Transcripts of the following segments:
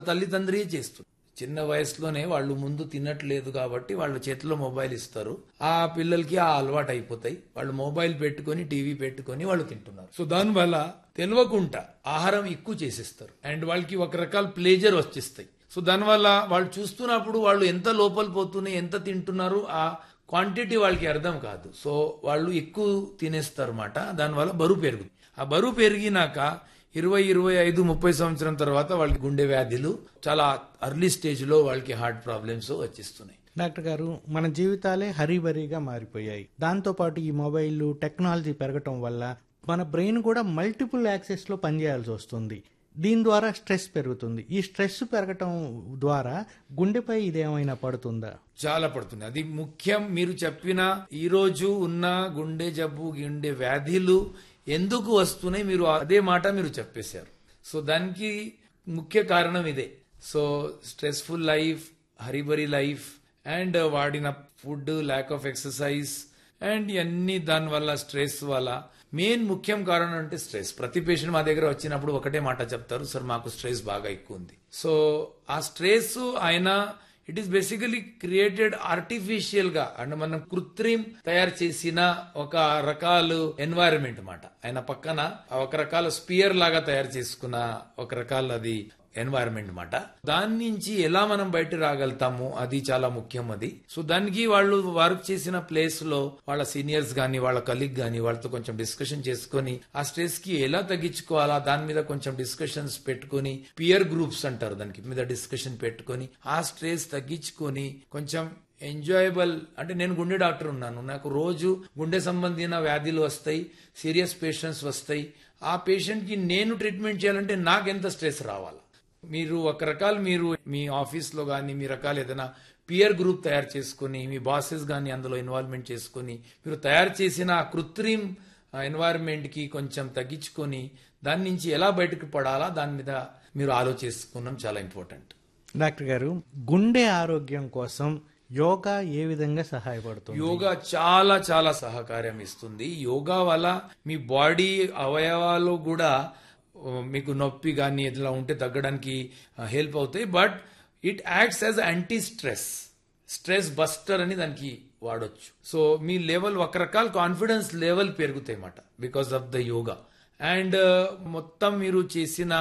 తల్లిదండ్రియే చేస్తుంది చిన్న వయసులోనే వాళ్ళు ముందు తినట్లేదు కాబట్టి వాళ్ళ చేతిలో మొబైల్ ఇస్తారు ఆ పిల్లలకి ఆ అలవాటు అయిపోతాయి వాళ్ళు మొబైల్ పెట్టుకొని టీవీ పెట్టుకొని వాళ్ళు తింటున్నారు సో దానివల్ల తెలియకుండా ఆహారం ఎక్కువ చేసేస్తారు అండ్ వాళ్ళకి ఒక రకాల ప్లేజర్ వచ్చేస్తాయి సో దానివల్ల వాళ్ళు చూస్తున్నప్పుడు వాళ్ళు ఎంత లోపల పోతున్నాయి ఎంత తింటున్నారు ఆ క్వాంటిటీ వాళ్ళకి అర్థం కాదు సో వాళ్ళు ఎక్కువ తినేస్తారు అన్నమాట దానివల్ల బరువు పెరుగుతుంది ఆ బరువు పెరిగినాక ఇరవై ఇరవై ఐదు ముప్పై సంవత్సరం తర్వాత వాళ్ళకి గుండె వ్యాధులు చాలా అర్లీ స్టేజ్ లో వాళ్ళకి హార్ట్ ప్రాబ్లమ్స్ వచ్చేస్తున్నాయి డాక్టర్ గారు మన జీవితాలే హరీబరీగా మారిపోయాయి దాంతో పాటు ఈ మొబైల్ టెక్నాలజీ పెరగటం వల్ల మన బ్రెయిన్ కూడా మల్టిపుల్ యాక్సెస్ లో పనిచేయాల్సి వస్తుంది దీని ద్వారా స్ట్రెస్ పెరుగుతుంది ఈ స్ట్రెస్ పెరగటం ద్వారా గుండెపై ఇదేమైనా పడుతుందా చాలా పడుతుంది అది ముఖ్యం మీరు చెప్పిన ఈ రోజు ఉన్న గుండె జబ్బు గుండె వ్యాధులు ఎందుకు వస్తున్నాయి మీరు అదే మాట మీరు చెప్పేశారు సో దానికి ముఖ్య కారణం ఇదే సో స్ట్రెస్ఫుల్ లైఫ్ హరిబరి లైఫ్ అండ్ వాడిన food lack of exercise and ఇవన్నీ దాని వల్ల స్ట్రెస్ వల్ల మెయిన్ ముఖ్యం కారణం అంటే స్ట్రెస్ ప్రతి పేషెంట్ మా దగ్గర వచ్చినప్పుడు ఒకటే మాట చెప్తారు సార్ మాకు స్ట్రెస్ బాగా ఎక్కువ ఉంది సో ఆ స్ట్రెస్ ఆయన it is basically created artificial గా అంటే మనం కృత్రిం తయారు చేసిన ఒక రకాలు ఎన్వైరన్మెంట్ మాట ఆయన పక్కన ఒక రకాల స్పియర్ లాగా తయారు చేసుకున్న ఒక రకాల అది ఎన్వైరన్మెంట్ మాట దాని నుంచి ఎలా మనం బయట రాగలుగుతాము అది చాలా ముఖ్యం అది సో దానికి వాళ్ళు వర్క్ చేసిన ప్లేస్ లో వాళ్ళ సీనియర్స్ గాని వాళ్ళ కలీగ్ గాని వాళ్ళతో కొంచెం డిస్కషన్ చేసుకొని ఆ స్ట్రెస్ కి ఎలా తగ్గించుకోవాలా దాని మీద కొంచెం డిస్కషన్స్ పెట్టుకొని పియర్ గ్రూప్స్ అంటారు దానికి మీద డిస్కషన్ పెట్టుకొని ఆ స్ట్రెస్ తగ్గించుకొని కొంచెం ఎంజాయబుల్ అంటే నేను గుండె డాక్టర్ ఉన్నాను నాకు రోజు గుండె సంబంధించిన వ్యాధులు వస్తాయి సీరియస్ పేషెంట్స్ వస్తాయి ఆ పేషెంట్ కి నేను ట్రీట్మెంట్ చేయాలంటే నాకు ఎంత స్ట్రెస్ రావాలి మీరు ఒక రకాలు మీరు మీ ఆఫీస్ లో కానీ మీ రకాలు ఏదైనా పియర్ గ్రూప్ తయారు చేసుకుని మీ బాసెస్ కానీ అందులో ఇన్వాల్వ్మెంట్ చేసుకుని మీరు తయారు చేసిన ఆ కృత్రిమ్ ఎన్వైరన్మెంట్ కి కొంచెం తగ్గించుకొని దాని నుంచి ఎలా బయటకు పడాలా దాని మీద మీరు ఆలోచించుకోవడం చాలా ఇంపార్టెంట్ డాక్టర్ గారు గుండె ఆరోగ్యం కోసం యోగా ఏ విధంగా సహాయపడుతుంది యోగా చాలా చాలా సహకారం ఇస్తుంది యోగా వల్ల మీ బాడీ అవయవాలు కూడా ఆ, మీకు నొప్పి కానీ ఇట్లా ఉంటే తగ్గడానికి హెల్ప్ అవుతాయి but it acts as anti stress stress buster అని దానికి వాడొచ్చు సో మీ లెవెల్ ఒక రకాల కాన్ఫిడెన్స్ లెవెల్ పెరుగుతాయి అన్నమాట because of the yoga and మొత్తం మీరు చేసిన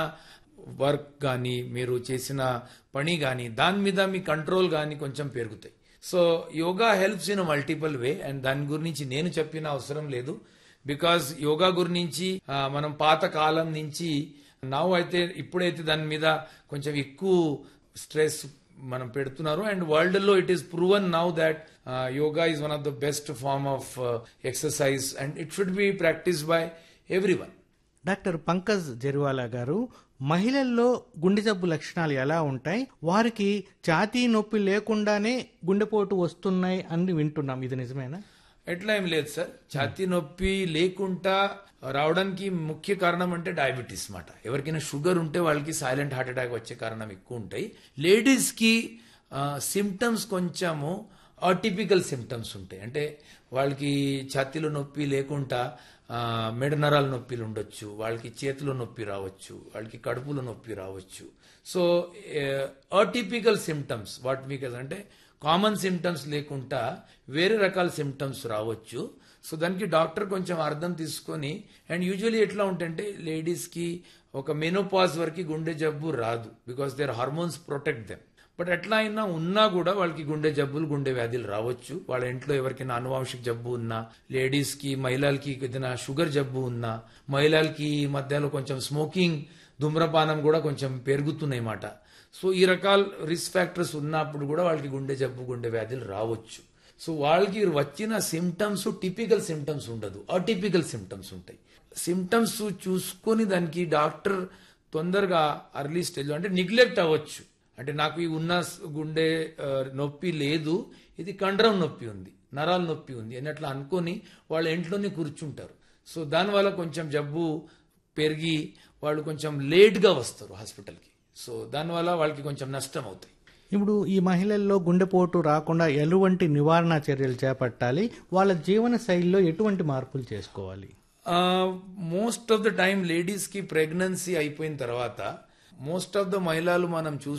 వర్క్ కానీ మీరు చేసిన పని కానీ దాని మీద మీ కంట్రోల్ కానీ కొంచెం పెరుగుతాయి so yoga helps in multiple way and దాని గురించి నేను చెప్పిన అవసరం లేదు బికాజ్ యోగా గురించి ఆ, మనం పాత కాలం నుంచి నవ్ అయితే ఇప్పుడైతే దాని మీద కొంచెం ఎక్కువ స్ట్రెస్ మనం పెడుతున్నారు అండ్ వరల్డ్ లో it is proven now that yoga is one of the best form of exercise and it should be practice by everyone doctor Pankaj Jerwala గారు మహిళల్లో గుండె జబ్బు లక్షణాలు ఎలా ఉంటాయి వారికి ఛాతీ నొప్పి లేకుండానే గుండెపోటు వస్తున్నాయి అని వింటున్నాం ఇది నిజమేనా ఎట్లా ఏం లేదు సార్ ఛాతీ నొప్పి లేకుండా రావడానికి ముఖ్య కారణం అంటే డయాబెటీస్ మాట ఎవరికైనా షుగర్ ఉంటే వాళ్ళకి సైలెంట్ హార్ట్ అటాక్ వచ్చే కారణం ఎక్కువ ఉంటాయి లేడీస్ కి సిమ్టమ్స్ కొంచెము అటిపికల్ సిమ్టమ్స్ ఉంటాయి అంటే వాళ్ళకి ఛాతీలో నొప్పి లేకుండా ఆ, మెడ నరాల నొప్పిలు ఉండొచ్చు వాళ్ళకి చేతిలో నొప్పి రావచ్చు వాళ్ళకి కడుపులో నొప్పి రావచ్చు సో అటిపికల్ సిమ్టమ్స్ వాట్ మీకు అంటే కామన్ సిమ్టమ్స్ లేకుండా వేరే రకాల సిమ్టమ్స్ రావచ్చు సో దానికి డాక్టర్ కొంచెం అర్థం తీసుకొని అండ్ యూజువలీ ఎట్లా ఉంటుంటే లేడీస్ కి ఒక మెనోపాజ్ వరకు గుండె జబ్బు రాదు because there hormones protect them but ఎట్లా అయినా ఉన్నా కూడా వాళ్ళకి గుండె జబ్బులు గుండె వ్యాధులు రావచ్చు వాళ్ళ ఇంట్లో ఎవరికైనా అనువాంశిక జబ్బు ఉన్నా లేడీస్ కి మహిళలకి ఏదైనా షుగర్ జబ్బు ఉన్నా మహిళలకి ఈ మధ్యలో కొంచెం స్మోకింగ్ ధూమ్రపానం కూడా కొంచెం పెరుగుతున్నాయి మాట సో ఈ రకాల రిస్క్ ఫ్యాక్టర్స్ ఉన్నప్పుడు కూడా వాళ్ళకి గుండె జబ్బు గుండె వ్యాధులు రావచ్చు సో వాళ్ళకి వచ్చిన సిమ్టమ్స్ టిపికల్ సిమ్టమ్స్ ఉండదు అటిపికల్ సిమ్టమ్స్ ఉంటాయి సిమ్టమ్స్ చూసుకొని దానికి డాక్టర్ తొందరగా అర్లీ స్టేజ్లో అంటే నిగ్లెక్ట్ అవ్వచ్చు అంటే నాకు ఈ ఉన్న స్- గుండె ఆ, నొప్పి లేదు ఇది కండరం నొప్పి ఉంది నరాల నొప్పి ఉంది అని అట్లా అనుకొని వాళ్ళ ఇంట్లోనే కూర్చుంటారు సో దానివల్ల కొంచెం జబ్బు పెరిగి వాళ్ళు కొంచెం లేట్గా వస్తారు హాస్పిటల్కి సో దానివల్ల వాళ్ళకి కొంచెం నష్టం అవుతాయి ఇప్పుడు ఈ మహిళల్లో గుండెపోటు రాకుండా ఎటువంటి నివారణ చర్యలు చేపట్టాలి వాళ్ళ జీవన శైలిలో ఎటువంటి మార్పులు చేసుకోవాలి most of the time ladies కి ప్రెగ్నెన్సీ అయిపోయిన తర్వాత మోస్ట్ ఆఫ్ ద మహిళలు మనం